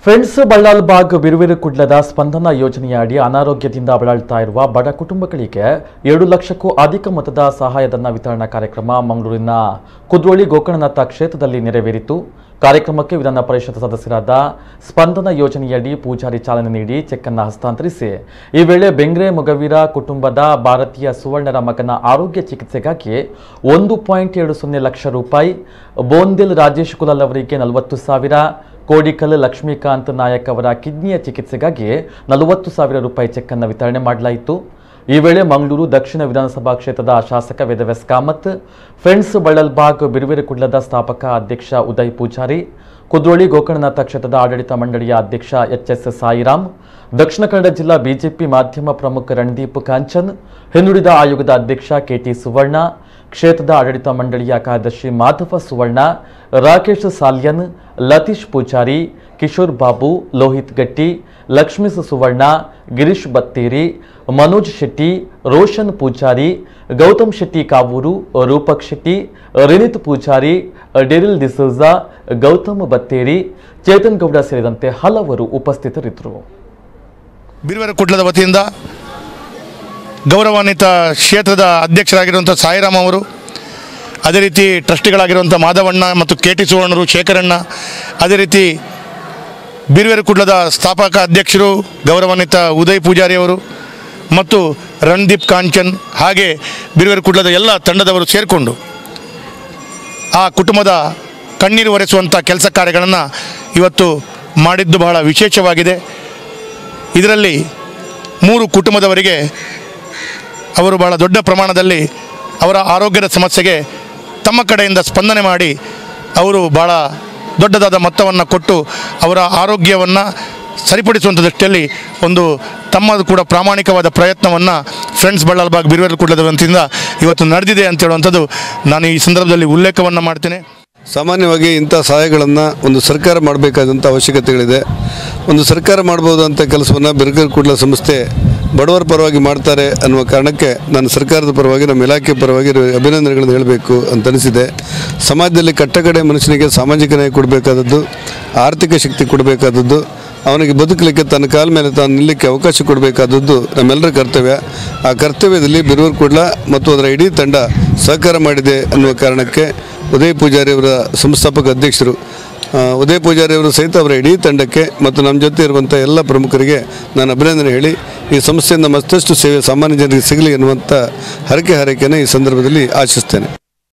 friends Ballal Bagh ಬಿರುವಿರು ಕುಡ್ಲದ ಸ್ಪಂದನ ಯೋಜನೆಯ ಅಡಿ ಅನಾರೋಗ್ಯದಿಂದ ಬಳಲ್ತಾ ಇರುವ ಬಡ ಕುಟುಂಬಗಳಿಗೆ ಎರಡು ಲಕ್ಷಕ್ಕೂ ಅಧಿಕ ಮೊತ್ತದ ಸಹಾಯಧನ ವಿತರಣಾ ಕಾರ್ಯಕ್ರಮ ಮಂಗಳೂರಿನ ಕುದ್ರೋಳಿ ಗೋಕರ್ಣನಾಥ ಕ್ಷೇತ್ರದಲ್ಲಿ ನೆರವೇರಿತು ಕಾರ್ಯಕ್ರಮಕ್ಕೆ ವಿಧಾನ ಪರಿಷತ್ ಸದಸ್ಯರಾದ ಸ್ಪಂದನ ಯೋಜನೆಯಡಿ ಪೂಜಾರಿ ಚಾಲನೆ ನೀಡಿ ಚೆಕ್ ಅನ್ನು ಹಸ್ತಾಂತರಿಸಿ ಈ ವೇಳೆ ಬೆಂಗ್ರೆ ಮೊಗವೀರ ಕುಟುಂಬದ ಭಾರತೀಯ ಸುವರ್ಣರ ಮಗನ ಆರೋಗ್ಯ ಚಿಕಿತ್ಸೆಗಾಗಿ ಒಂದು ಪಾಯಿಂಟ್ ಎರಡು ಸೊನ್ನೆ ಲಕ್ಷ ರೂಪಾಯಿ ಬೋಂದಿಲ್ ರಾಜೇಶ್ ಕುಲಾಲ್ ಅವರಿಗೆ ನಲವತ್ತು ಸಾವಿರ ಕೋಡಿಕಲ್ ಲಕ್ಷ್ಮೀಕಾಂತ್ ನಾಯಕ್ ಅವರ ಕಿಡ್ನಿಯ ಚಿಕಿತ್ಸೆಗಾಗಿ ನಲವತ್ತು ಸಾವಿರ ರೂಪಾಯಿ ಚೆಕ್ ಅನ್ನು ವಿತರಣೆ ಮಾಡಲಾಯಿತು ಈ ವೇಳೆ ಮಂಗಳೂರು ದಕ್ಷಿಣ ವಿಧಾನಸಭಾ ಕ್ಷೇತ್ರದ ಶಾಸಕ ವೇದವ್ಯಾಸ್ ಕಾಮತ್ ಫ್ರೆಂಡ್ಸ್ ಬಳ್ಳಲ್ಬಾಗ್ ಬಿರುವೇರು ಕುಡ್ಲದ ಸ್ಥಾಪಕ ಅಧ್ಯಕ್ಷ ಉದಯ್ ಪೂಜಾರಿ ಕುದ್ರೋಳಿ ಗೋಕರ್ಣನಾಥ ಕ್ಷೇತ್ರದ ಆಡಳಿತ ಮಂಡಳಿಯ ಅಧ್ಯಕ್ಷ ಎಚ್ ಎಸ್ ಸಾಯಿರಾಮ್ ದಕ್ಷಿಣ ಕನ್ನಡ ಜಿಲ್ಲಾ ಬಿಜೆಪಿ ಮಾಧ್ಯಮ ಪ್ರಮುಖ ರಣದೀಪ್ ಕಾಂಚನ್ ಹಿಂದುಳಿದ ಆಯೋಗದ ಅಧ್ಯಕ್ಷ ಕೆಟಿ ಸುವರ್ಣ ಕ್ಷೇತ್ರದ ಆಡಳಿತ ಮಂಡಳಿಯ ಕಾರ್ಯದರ್ಶಿ ಮಾಧವ ಸುವರ್ಣ ರಾಕೇಶ್ ಸಾಲ್ಯನ್ ಲತೀಶ್ ಪೂಜಾರಿ ಕಿಶೋರ್ ಬಾಬು ಲೋಹಿತ್ ಗಟ್ಟಿ ಲಕ್ಷ್ಮೀಸ್ ಸುವರ್ಣ ಗಿರೀಶ್ ಬತ್ತೇರಿ ಮನೋಜ್ ಶೆಟ್ಟಿ ರೋಷನ್ ಪೂಜಾರಿ ಗೌತಮ್ ಶೆಟ್ಟಿ ಕಾವೂರು ರೂಪಕ್ ಶೆಟ್ಟಿ ರಿನಿತ್ ಪೂಜಾರಿ ಡೆರಿಲ್ ಡಿಸೋಜಾ ಗೌತಮ್ ಬತ್ತೇರಿ ಚೇತನ್ ಗೌಡ ಸೇರಿದಂತೆ ಹಲವರು ಉಪಸ್ಥಿತರಿದ್ದರು ಬಿರುವೆರ ಕುಟ್ಲದ ವತಿಯಿಂದ ಗೌರವಾನ್ವಿತ ಕ್ಷೇತ್ರದ ಅಧ್ಯಕ್ಷರಾಗಿರುವಂಥ ಸಾಯಿರಾಮ್ ಅವರು ಅದೇ ರೀತಿ ಟ್ರಸ್ಟಿಗಳಾಗಿರುವಂಥ ಮಾಧವಣ್ಣ ಮತ್ತು ಕೆ ಟಿ ಸುವರ್ಣರು ಶೇಖರಣ್ಣ ಅದೇ ರೀತಿ ಬಿರುವೆರು ಕುಡ್ಲದ ಸ್ಥಾಪಕ ಅಧ್ಯಕ್ಷರು ಗೌರವಾನ್ವಿತ ಉದಯ್ ಪೂಜಾರಿ ಅವರು ಮತ್ತು ರಣದೀಪ್ ಕಾಂಚನ್ ಹಾಗೆ ಬಿರುವೆರು ಕುಡ್ಲದ ಎಲ್ಲ ತಂಡದವರು ಸೇರಿಕೊಂಡು ಆ ಕುಟುಂಬದ ಕಣ್ಣೀರು ಒರೆಸುವಂಥ ಕೆಲಸ ಕಾರ್ಯಗಳನ್ನು ಇವತ್ತು ಮಾಡಿದ್ದು ಬಹಳ ವಿಶೇಷವಾಗಿದೆ ಇದರಲ್ಲಿ ಮೂರು ಕುಟುಂಬದವರಿಗೆ ಅವರು ಬಹಳ ದೊಡ್ಡ ಪ್ರಮಾಣದಲ್ಲಿ ಅವರ ಆರೋಗ್ಯದ ಸಮಸ್ಯೆಗೆ ತಮ್ಮ ಕಡೆಯಿಂದ ಸ್ಪಂದನೆ ಮಾಡಿ ಅವರು ಭಾಳ ದೊಡ್ಡದಾದ ಮೊತ್ತವನ್ನು ಕೊಟ್ಟು ಅವರ ಆರೋಗ್ಯವನ್ನು ಸರಿಪಡಿಸುವಂಥ ದೃಷ್ಟಿಯಲ್ಲಿ ಒಂದು ತಮ್ಮದು ಕೂಡ ಪ್ರಾಮಾಣಿಕವಾದ ಪ್ರಯತ್ನವನ್ನು ಫ್ರೆಂಡ್ಸ್ ಬಳ್ಳಾಲ್ಬಾಗ್ ಬಿರುವೆರು ಕುಡ್ಲದ ವತಿಯಿಂದ ಇವತ್ತು ನಡೆದಿದೆ ಅಂತ ಹೇಳುವಂಥದ್ದು ನಾನು ಈ ಸಂದರ್ಭದಲ್ಲಿ ಉಲ್ಲೇಖವನ್ನು ಮಾಡ್ತೇನೆ ಸಾಮಾನ್ಯವಾಗಿ ಇಂಥ ಸಹಾಯಗಳನ್ನು ಒಂದು ಸರ್ಕಾರ ಮಾಡಬೇಕಾದಂಥ ಅವಶ್ಯಕತೆಗಳಿದೆ ಒಂದು ಸರ್ಕಾರ ಮಾಡ್ಬೋದು ಅಂತ ಕೆಲಸವನ್ನು ಬೆರ್ಗರ್ ಕೂಡಲ ಸಂಸ್ಥೆ ಬಡವರ ಪರವಾಗಿ ಮಾಡ್ತಾರೆ ಅನ್ನುವ ಕಾರಣಕ್ಕೆ ನಾನು ಸರ್ಕಾರದ ಪರವಾಗಿ ನಮ್ಮ ಇಲಾಖೆ ಪರವಾಗಿ ಅಭಿನಂದನೆಗಳನ್ನು ಹೇಳಬೇಕು ಅಂತ ಅನಿಸಿದೆ ಸಮಾಜದಲ್ಲಿ ಕಟ್ಟಕಡೆ ಮನುಷ್ಯನಿಗೆ ಸಾಮಾಜಿಕ ನ್ಯಾಯ ಕೊಡಬೇಕಾದದ್ದು ಆರ್ಥಿಕ ಶಕ್ತಿ ಕೊಡಬೇಕಾದದ್ದು ಅವನಿಗೆ ಬದುಕಲಿಕ್ಕೆ ತನ್ನ ಕಾಲ ಮೇಲೆ ತಾನು ನಿಲ್ಲಕ್ಕೆ ಅವಕಾಶ ಕೊಡಬೇಕಾದದ್ದು ನಮ್ಮೆಲ್ಲರ ಕರ್ತವ್ಯ ಆ ಕರ್ತವ್ಯದಲ್ಲಿ ಬಿರುವರ್ ಕೂಡ್ಲ ಮತ್ತು ಅದರ ಇಡೀ ತಂಡ ಸಹಕಾರ ಮಾಡಿದೆ ಅನ್ನುವ ಕಾರಣಕ್ಕೆ ಉದಯ್ ಪೂಜಾರಿ ಅವರ ಸಂಸ್ಥಾಪಕ ಅಧ್ಯಕ್ಷರು ಆ, ಉದಯ್ ಪೂಜಾರಿ ಅವರು ಸಹಿತ ಅವರ ಇಡೀ ತಂಡಕ್ಕೆ ಮತ್ತು ನಮ್ಮ ಜೊತೆ ಇರುವಂಥ ಎಲ್ಲ ಪ್ರಮುಖರಿಗೆ ನಾನು ಅಭಿನಂದನೆ ಹೇಳಿ ಈ ಸಂಸ್ಥೆಯಿಂದ ಮತ್ತಷ್ಟು ಸೇವೆ ಸಾಮಾನ್ಯ ಜನರಿಗೆ ಸಿಗಲಿ ಎನ್ನುವಂಥ ಹರಕೆ ಹಾರೈಕೆಯನ್ನು ಈ ಸಂದರ್ಭದಲ್ಲಿ ಆಶಿಸ್ತೇನೆ